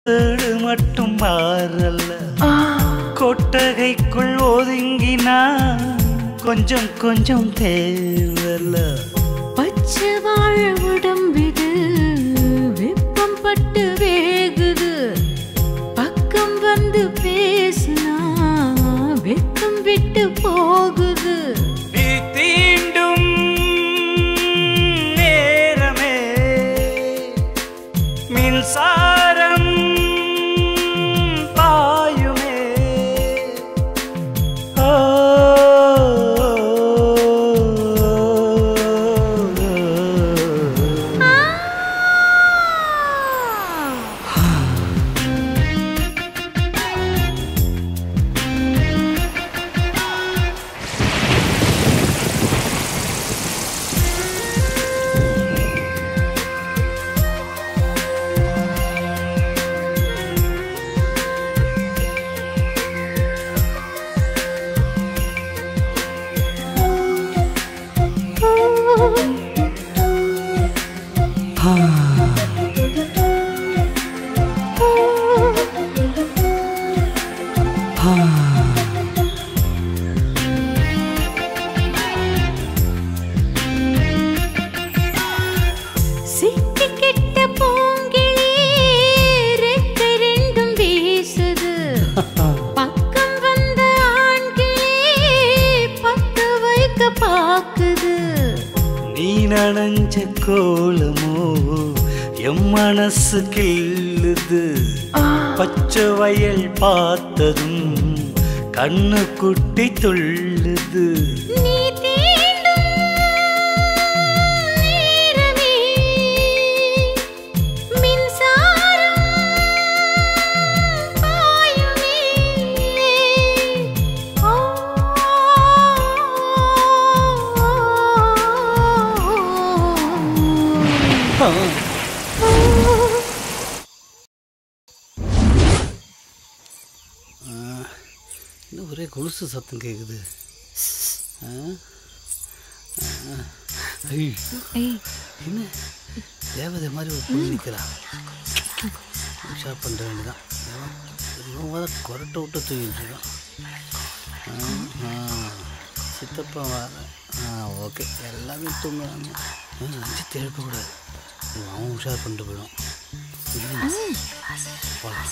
வீடு மட்டும் மாறல்ல கொட்டகைக்குள் ஒதுங்கினா கொஞ்சம் கொஞ்சம் தேவல பச்சை வாழ உடம்பிது வெப்பம் பட்டு வேகுது பக்கம் வந்து பேசுனா வெக்கம் விட்டு போகுது நீ தீண்டும் நேரமே மின்சாரம் பாயுமே ஓ, சிக்கிக்கிட்ட பூங்கிளி ரெக்கை ரெண்டும் வீசுது பக்கம் வந்த ஆண்கிளி பத்து வைக்க பாக்குது நீ நனைஞ்ச கோலமோ எம் மனசு கிள்ளுது பச்சை வயல் பார்த்ததும் கண்ணு குட்டி துள்ளுது நீ தீண்டும் நேரமே மின்சாரம் பாயுமே ஓ இன்னும் ஒரே கொலுசு சத்தம் கேட்குது ஆ? ஆ. ஐய், ஏய் என்ன தேவதை மாதிரி ஒரு பொண்ணு நிற்கிறா உஷார் பண்ணுற வேண்டியதான் இவன் வர கொரட்டை விட்டு தூங்கிட்டு இருக்கான் ஆ, ஆ. சித்தப்பா வர ஆ ஓகே எல்லாமே தூங்குறாங்க ஆ, அஞ்சு எழுப்பக்கூடாது அவன் உஷார் பண்ணிட்டு போயிடும் போகலாம்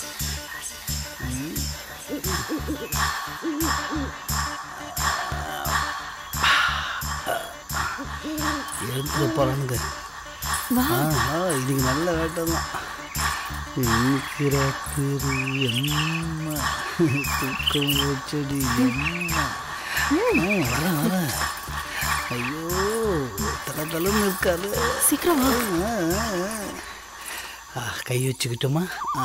எழுந்துட போகிறானுங்க ஆ ஆ இதுக்கு நல்ல வேட்டை தான் இருக்கிற அம்மா தூக்கம் வச்சடி அம்மா ஆ வரேன் வரேன் ஐயோ தலை தலைன்னு இருக்காரு சீக்கிரம் வா ஆ, ஆ, ஆ. ஆ, கை வச்சுக்கிட்டோமா ஆ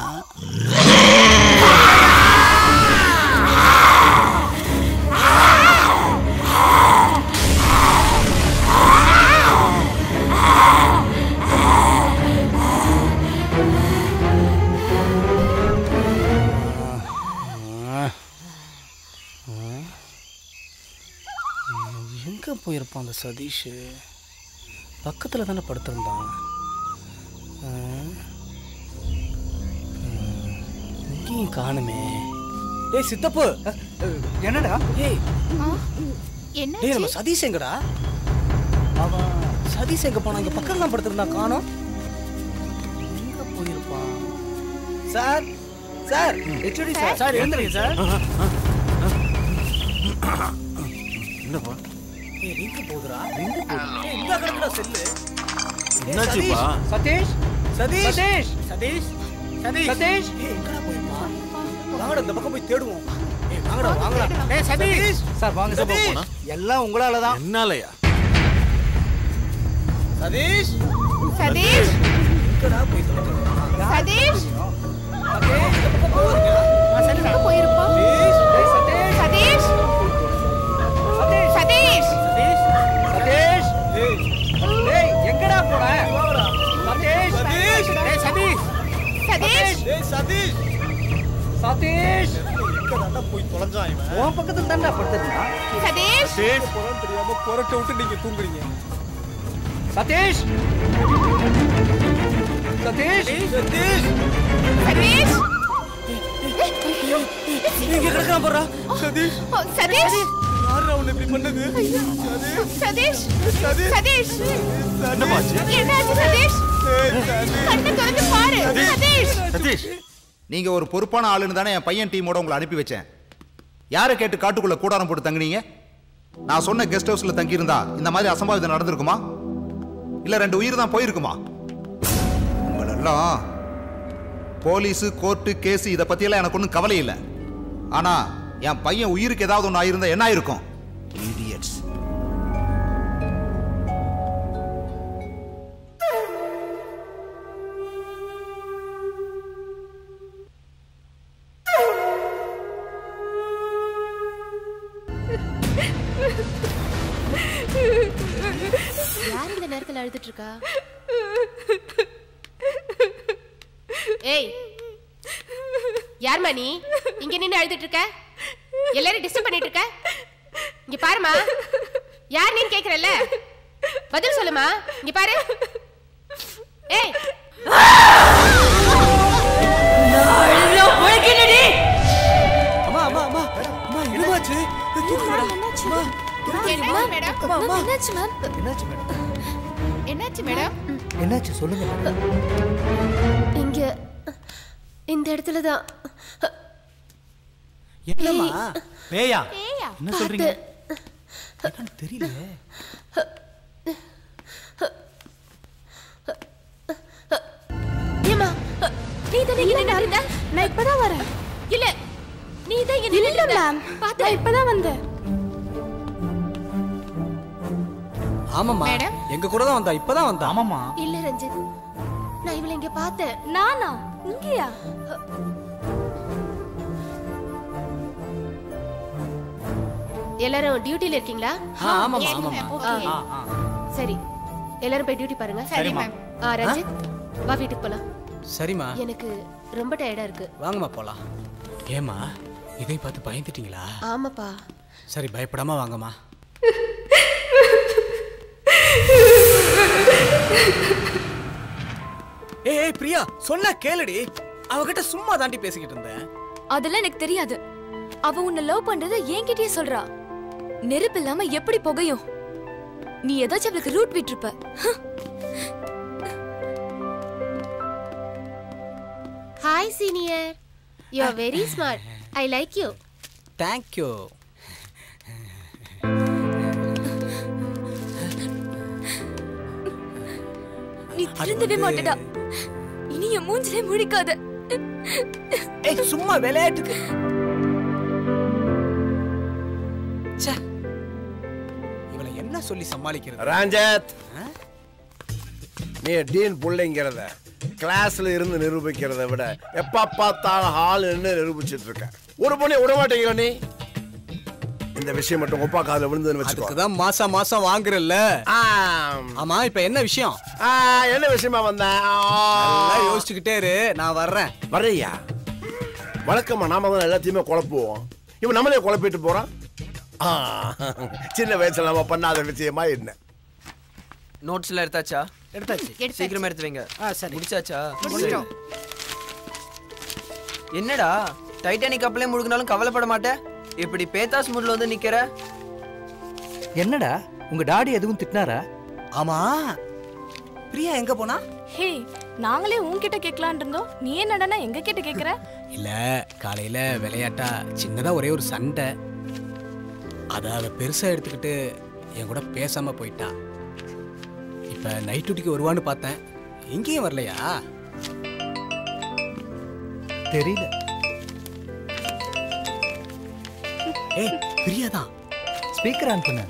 எங்கே போயிருப்பான் அந்த சதீஷ் பக்கத்தில் தானே படுத்திருந்தான் ஆ? ம், இங்கேயும் காணுமே ஏய் சித்தப்பு என்னடா ஏய் என்ன டேய் நம்ம சதீஷ் எங்கடா அவன் சதீஷ் எங்க போனா இங்க பக்கம் தான் படுத்திருந்தான் காணோம் எங்க போயிருப்பான் sir sir HOD sir sir எழுந்துருங்க சார் என்னப்பா ஏய் ரிங்க் போகுதுடா ரிங்க் போகுது ஏய் இந்த கிடக்குடா செல்லு என்னாச்சுப்பா சதீஷ் சதீஷ் சதீஷ் சதீஷ் சதீஷ் சதீஷ் ஏய் எங்கடா போயிருப்பான் வாங்கடா இந்த பக்கம் போய் தேடுவோம் ஏய் வாங்கடா வாங்கடா ஏய் சதீஷ் சார் வாங்க சார் போனா? எல்லாம் உங்களால தான் என்னாலயா சதீஷ் சதீஷ் எங்கடா போய் தொலைஞ்சிருக்கான் சதீஷ் சதீஷ் இந்த பக்கம் போறீங்களா எங்க போயிருப்பா சதீஷ் ஏய் சதீஷ் சதீஷ் சதீஷ் சதீஷ் சதீஷ் ஏய் ஏய் எங்கடா போற வாங்கடா சதீஷ் சதீஷ் ஏய் சதீஷ் சதீஷ் ஏய் சதீஷ் சதீஷ் எங்கடா போய் தொலைஞ்சான் இவன் உன் பக்கத்துல தான்டா படுத்துறான் சதீஷ் போறான்னு தெரியாம கொரட்டை விட்டு நீங்க தூங்குறீங்க சதீஷ் சதீஷ் சதீஷ் சதீஷ் இங்க கிடக்கான் போறா சதீஷ் ஓ, சதீஷ் யாரா உன்னை இப்படி பண்ணது சதீஷ் சதீஷ் சதீஷ் என்னப்பாச்சு என்னாச்சு சதீஷ் கண்ணை திறந்து பாரு சதீஷ் சதீஷ் நீங்க ஒரு பொறுப்பான ஆளுன்னு தானே என் பையன் டீமோட உங்களை அனுப்பி வச்சேன் யாரை கேட்டு காட்டுக்குள்ள கூடாரம் போட்டு தங்குனீங்க நான் சொன்ன கெஸ்ட் ஹவுஸ்ல தங்கியிருந்தா இந்த மாதிரி அசம்பாவிதம் நடந்திருக்குமா இல்ல ரெண்டு உயிர் தான் போயிருக்குமா உங்களெல்லாம் போலீஸு கோர்ட்டு கேஸ் இதை பத்தியெல்லாம் எனக்கு ஒன்றும் கவலை இல்லை ஆனா என் பையன் உயிருக்கு ஏதாவது ஒன்று ஆயிருந்தா என்ன ஆயிருக்கும் இடியட்ஸ் யார் இந்த நேரத்துல அழுதுட்டு இருக்கா ஏய் யார்மா நீ இங்க நின்னு அழுதுட்டு இருக்க எல்லாரும் டிஸ்டர்ப் பண்ணிட்டு இருக்க இங்க பாருமா யார் நீன்னு கேக்குறல்ல பதில் சொல்லுமா இங்க பாரு ஏய் அம்மா அம்மா அம்மா அம்மா என்னமாச்சு தூக்குடா அம்மா என்னாச்சு மேடம் அம்மா என்னாச்சு மேம் என்னாச்சு மேடம் என்னாச்சு மேடம் என்னாச்சு சொல்லுங்க மேடம் இங்க இந்த இடத்துல தான் என்னம்மா பேயா ஏயா என்ன சொல்றீங்க என்னன்னு தெரியல ஏமா நீ தான் இங்க நின்னு இருந்த நான் இப்பதான் வரேன் இல்ல நீ தான் இங்க நின்னு இருந்த பாத்து இப்பதான் வந்தேன் ஆமாம்மா மேடம்? எங்க கூட தான் வந்தா இப்பதான் வந்தா ஆமாம்மா இல்ல ரஞ்சித் நான் இவளை இங்க பார்த்தேன் நானா இங்கயா எல்லாரும் டியூட்டில இருக்கீங்களா ஆ, ஆமாம்மா Yes, ஆமாம்மா ma'am. Okay. ஆ ஆ சரி எல்லாரும் போய் டியூட்டி பாருங்க சரி மேம் ஆ ரஞ்சித் வா வீட்டுக்கு போலாம் சரிம்மா எனக்கு ரொம்ப டயர்டா இருக்கு வாங்கம்மா போலாம் ஏம்மா இதை பார்த்து பயந்துட்டீங்களா ஆமாப்பா சரி பயப்படாம வாங்கம்மா ஏய் ஏய், பிரியா சொன்னா கேளுடி அவகிட்ட சும்மா தாண்டி பேசிக்கிட்டு இருந்தேன் அதெல்லாம் எனக்கு தெரியாது அவ உன்னை லவ் பண்றத என்கிட்டயே சொல்றா நெருப்பு இல்லாம எப்படி புகையும் நீ ஏதாச்சும் அவளுக்கு ரூட் விட்டுருப்ப ஹ். Hi senior you are very smart I like you thank you நீ திருந்தவே மாட்டடா இனி என் மூஞ்சிலே முழிக்காத ஏய் சும்மா விளையாட்டுக்கு ச்சே இவளை என்ன சொல்லி சமாளிக்கிறது ராஞ்சத் நீ டீன் புள்ளைங்கிறத கிளாஸ்ல இருந்து நிரூபிக்கிறத விட எப்ப பார்த்தாலும் ஹால் நின்று நிரூபிச்சிட்டு இருக்க ஒரு பொண்ணை விட மாட்டேங்கிற நீ இந்த விஷயம் மட்டும் ஒப்பா காதுல விழுந்துன்னு வச்சுக்கோ அதுக்கு தான் மாசம் மாசம் வாங்குறல்ல ஆம். ஆமா இப்ப என்ன விஷயம் ஆ, என்ன விஷயமா வந்தேன் நல்லா ஆ, யோசிச்சுக்கிட்டே இரு நான் வர்றேன் வர்றியா வழக்கமா நாம தான் எல்லாத்தையுமே குழப்புவோம் இவன் நம்மளே குழப்பிட்டு போறான் ஆ, சின்ன வயசுல நம்ம பண்ணாத விஷயமா என்ன நோட்ஸ்ல எடுத்தாச்சா எடுத்தாச்சு சீக்கிரமா எடுத்து வைங்க ஆ, சரி. முடிச்சாச்சா முடிச்சிட்டோம் என்னடா டைட்டானிக் கப்பலே முழுகினாலும் கவலைப்பட மாட்டே இப்படி பேத்தாஸ் மூட்ல வந்து நிக்கிற என்னடா உங்க டாடி எதுவும் திட்டினாரா ஆமா பிரியா எங்க போனா ஹே நாங்களே உன்கிட்ட கேட்கலான் இருந்தோம் நீ என்னடனா எங்க கிட்ட கேக்குற இல்ல காலையில விளையாட்டா சின்னதா ஒரே ஒரு சண்டை அத அவ பெருசா எடுத்துக்கிட்டு என் கூட பேசாம போயிட்டா இப்ப நைட் டியூட்டிக்கு வருவான்னு பார்த்தேன் எங்கேயும் வரலையா தெரியல ஏய் பிரியா தான் ஸ்பீக்கர் ஆன் பண்ண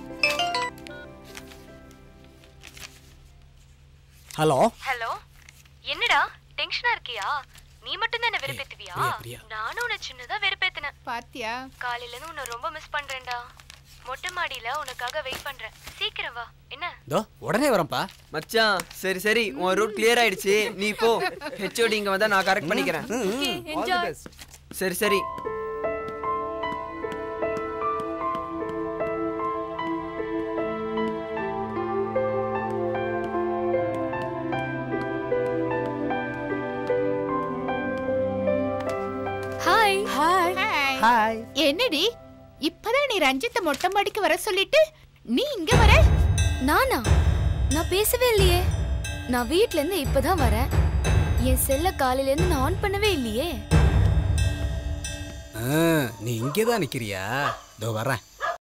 ஹலோ ஹலோ என்னடா டென்ஷனா இருக்கியா நீ மட்டும் தான் என்ன வெறுப்பேத்துவியா பிரியா, பிரியா. நானும் உன்னை சின்னதா வெறுப்பேத்தினேன் பாத்தியா காலையில இருந்து உன்னை ரொம்ப மிஸ் பண்றேன்டா மொட்டை மாடியில உனக்காக வெயிட் பண்றேன் சீக்கிரம் வா என்ன இதோ உடனே வரேன்ப்பா மச்சான் சரி சரி உன் ரூட் கிளியர் ஆயிடுச்சு நீ போ ஹெச்ஓடி இங்க வந்தா நான் கரெக்ட் பண்ணிக்கிறேன் என்ஜாய் சரி சரி ஹாய் ஹாய் ஹாய் ஹாய் என்னடி இப்பதான் நீ ரஞ்சித்த மொட்டை மாடிக்கு வர சொல்லிட்டு நீ இங்க வர நானா நான் பேசவே இல்லையே நான் வீட்ல இருந்து இப்பதான் வரேன் என் செல்ல காலையில இருந்து நான் ஆன் பண்ணவே இல்லையே ஆ, நீ இங்கே தான் நிற்கிறியா இதோ வரேன்